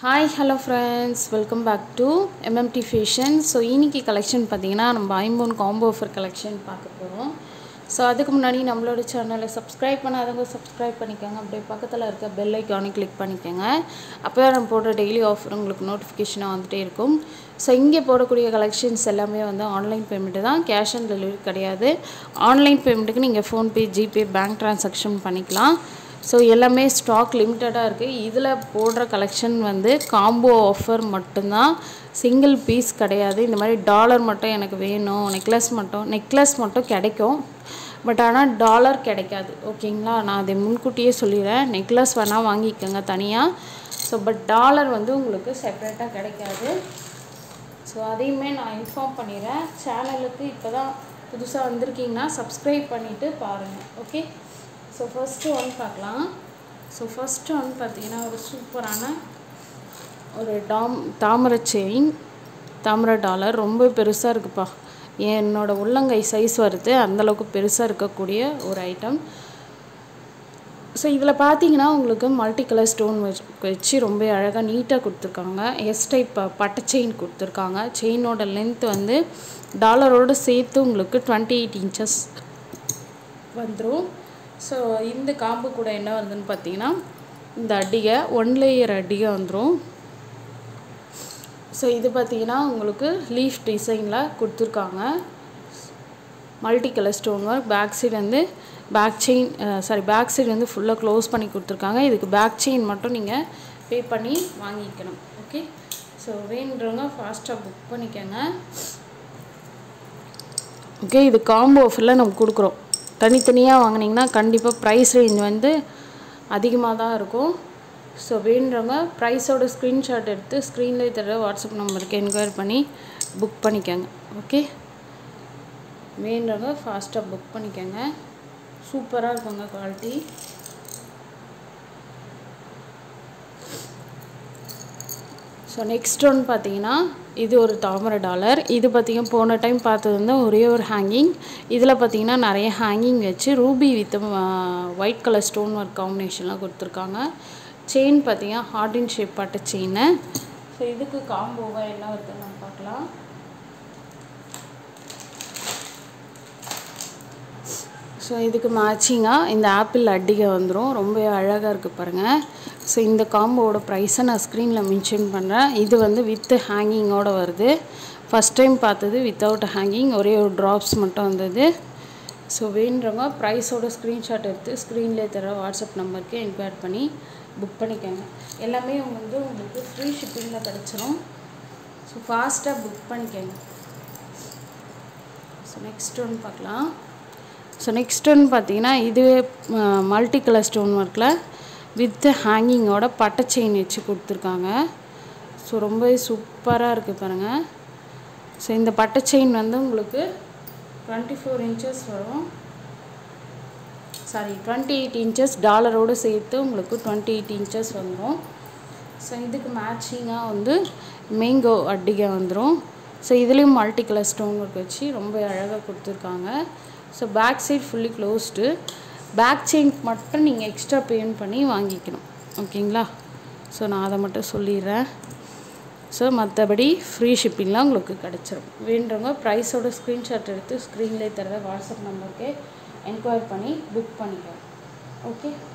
hi hello friends welcome back to MMT fashion so இன்னைக்கு collection பார்த்தீங்கன்னா நம்ம ஐம்பொன் காம்போ ஆஃபர் கலெக்ஷன் பார்க்க போகிறோம் ஸோ அதுக்கு முன்னாடி நம்மளோட சேனலை சப்ஸ்கிரைப் பண்ணாதவங்க சப்ஸ்கிரைப் பண்ணிக்கோங்க அப்படியே பக்கத்தில் இருக்க பெல் ஐக்கானை கிளிக் பண்ணிக்கோங்க அப்போ தான் நம்ம போடுற டெய்லி ஆஃபர் உங்களுக்கு நோட்டிஃபிகேஷனாக வந்துகிட்டே இருக்கும் ஸோ இங்கே போடக்கூடிய கலெக்ஷன்ஸ் எல்லாமே வந்து ஆன்லைன் பேமெண்ட்டு தான் கேஷ் ஆன் டெலிவரி கிடையாது ஆன்லைன் பேமெண்ட்டுக்கு நீங்கள் ஃபோன்பே ஜிபே பேங்க் ட்ரான்சாக்ஷன் பண்ணிக்கலாம் ஸோ எல்லாமே ஸ்டாக் லிமிட்டடாக இருக்குது இதில் போடுற கலெக்ஷன் வந்து காம்போ ஆஃபர் மட்டும்தான் சிங்கிள் பீஸ் கிடையாது இந்த மாதிரி டாலர் மட்டும் எனக்கு வேணும் நெக்லஸ் மட்டும் நெக்லஸ் மட்டும் கிடைக்கும் பட் ஆனால் டாலர் கிடைக்காது ஓகேங்களா நான் அதை முன்கூட்டியே சொல்லிடுறேன் நெக்லஸ் வேணால் வாங்கிக்கோங்க தனியாக ஸோ பட் டாலர் வந்து உங்களுக்கு செப்பரேட்டாக கிடைக்காது ஸோ அதையுமே நான் இன்ஃபார்ம் பண்ணிடுறேன் சேனலுக்கு இப்போ தான் புதுசாக வந்திருக்கீங்கன்னா சப்ஸ்கிரைப் பண்ணிவிட்டு பாருங்கள் ஓகே ஸோ ஃபஸ்ட்டு ஒன் பார்க்கலாம் ஸோ ஃபஸ்ட்டு ஒன் பார்த்தீங்கன்னா ஒரு சூப்பரான ஒரு டாம் தாமரை செயின் தாமரை டாலர் ரொம்ப பெருசாக இருக்குப்பா என்னோடய உள்ளங்கை சைஸ் வருது அந்தளவுக்கு பெருசாக இருக்கக்கூடிய ஒரு ஐட்டம் ஸோ இதில் பார்த்தீங்கன்னா உங்களுக்கு மல்டி கலர் ஸ்டோன் வச்சு வச்சு ரொம்ப அழகாக நீட்டாக கொடுத்துருக்காங்க எஸ் டைப் பட்டை செயின் கொடுத்துருக்காங்க செயினோட லென்த் வந்து டாலரோடு சேர்த்து உங்களுக்கு டுவெண்ட்டி எயிட் இன்ச்சஸ் வந்துடும் ஸோ இந்த காம்பு கூட என்ன வருதுன்னு பார்த்தீங்கன்னா இந்த அடிகை ஒன் லேயர் அடிகை வந்துடும் ஸோ இது பார்த்தீங்கன்னா உங்களுக்கு லீஃப் டிசைனில் கொடுத்துருக்காங்க multi colour stone work back side வந்து back chain sorry back side வந்து ஃபுல்லாக க்ளோஸ் பண்ணி கொடுத்துருக்காங்க இதுக்கு பேக் செயின் மட்டும் நீங்கள் பே பண்ணி வாங்கிக்கணும் ஓகே ஸோ வேணுன்றவங்க ஃபாஸ்ட்டாக புக் பண்ணிக்கோங்க ஓகே இது காம்போ ஆஃபரில் நம்ம கொடுக்குறோம் தனித்தனியாக வாங்கினீங்கன்னா கண்டிப்பாக ப்ரைஸ் ரேஞ்ச் வந்து அதிகமாக தான் இருக்கும் ஸோ வேணுறவங்க ப்ரைஸோட ஸ்க்ரீன்ஷாட் எடுத்து ஸ்க்ரீனில் தர வாட்ஸ்அப் நம்பருக்கு என்கொயரி பண்ணி புக் பண்ணிக்கோங்க ஓகே வேணுறவங்க ஃபாஸ்ட்டாக புக் பண்ணிக்கோங்க சூப்பராக இருக்குங்க குவாலிட்டி ஸோ நெக்ஸ்ட் ஒன் பார்த்தீங்கன்னா இது ஒரு தாமரை டாலர் இது பார்த்திங்கன்னா போன டைம் பார்த்தது வந்து ஒரே ஒரு ஹேங்கிங் இதில் பார்த்தீங்கன்னா நிறைய ஹேங்கிங் வச்சு ruby with white colour stone work காம்பினேஷன்லாம் கொடுத்துருக்காங்க செயின் பார்த்தீங்கன்னா ஹார்டின் ஷேப் பாட்ட செயின்னு ஸோ இதுக்கு காம்போவாக என்ன வருதுன்னு நம்ம பார்க்கலாம் ஸோ இதுக்கு மேட்சிங்காக இந்த ஆப்பிள் அட்டிகை வந்துடும் ரொம்ப அழகாக இருக்குது பாருங்கள் ஸோ இந்த காம்போவோட ப்ரைஸை நான் ஸ்க்ரீனில் மென்ஷன் பண்ணுறேன் இது வந்து வித் ஹேங்கிங்கோடு வருது ஃபஸ்ட் டைம் பார்த்தது வித்தவுட் ஹேங்கிங் ஒரே ஒரு ட்ராப்ஸ் மட்டும் வந்தது ஸோ வேணுறவங்க ப்ரைஸோட ஸ்க்ரீன்ஷாட் எடுத்து ஸ்க்ரீனில் தர வாட்ஸ்அப் நம்பருக்கு என்கொயர் பண்ணி புக் பண்ணிக்கோங்க எல்லாமே வந்து உங்களுக்கு ஃப்ரீ ஷிப்பிங்கில் கிடச்சிரும் ஸோ ஃபாஸ்ட்டாக புக் பண்ணிக்கோங்க ஸோ நெக்ஸ்ட் ஒன்று பார்க்கலாம் ஸோ நெக்ஸ்ட் ஒன்று பார்த்தீங்கன்னா இதுவே மல்டி கலர் ஸ்டோன் ஒர்க்கில் வித் ஹேங்கிங்கோட பட்டை செயின் வச்சு கொடுத்துருக்காங்க ஸோ ரொம்பவே சூப்பராக இருக்குது பாருங்கள் ஸோ இந்த பட்டை செயின் வந்து உங்களுக்கு டுவெண்ட்டி ஃபோர் இன்ச்சஸ் வரும் சாரி டுவெண்ட்டி எயிட் இன்ச்சஸ் டாலரோடு சேர்த்து உங்களுக்கு டுவெண்ட்டி எயிட் இன்ச்சஸ் வந்துடும் ஸோ இதுக்கு மேட்சிங்காக வந்து மேங்கோ அட்டிகை வந்துடும் ஸோ இதுலேயும் மல்டி கலர் ஸ்டோன் ஒர்க் வச்சு ரொம்ப அழகாக கொடுத்துருக்காங்க so back side fully closed back chain மட்டும் நீங்கள் எக்ஸ்ட்ரா பேமெண்ட் பண்ணி வாங்கிக்கணும் ஓகேங்களா ஸோ நான் அதை மட்டும் சொல்லிடுறேன் ஸோ மற்றபடி ஃப்ரீ ஷிப்பிங்லாம் உங்களுக்கு கிடச்சிரும் வேண்டவங்க ப்ரைஸோட ஸ்க்ரீன்ஷாட் எடுத்து ஸ்க்ரீன்லேயே தர வாட்ஸ்அப் நம்பருக்கு என்கொயர் பண்ணி புக் பண்ணிக்கலாம் ஓகே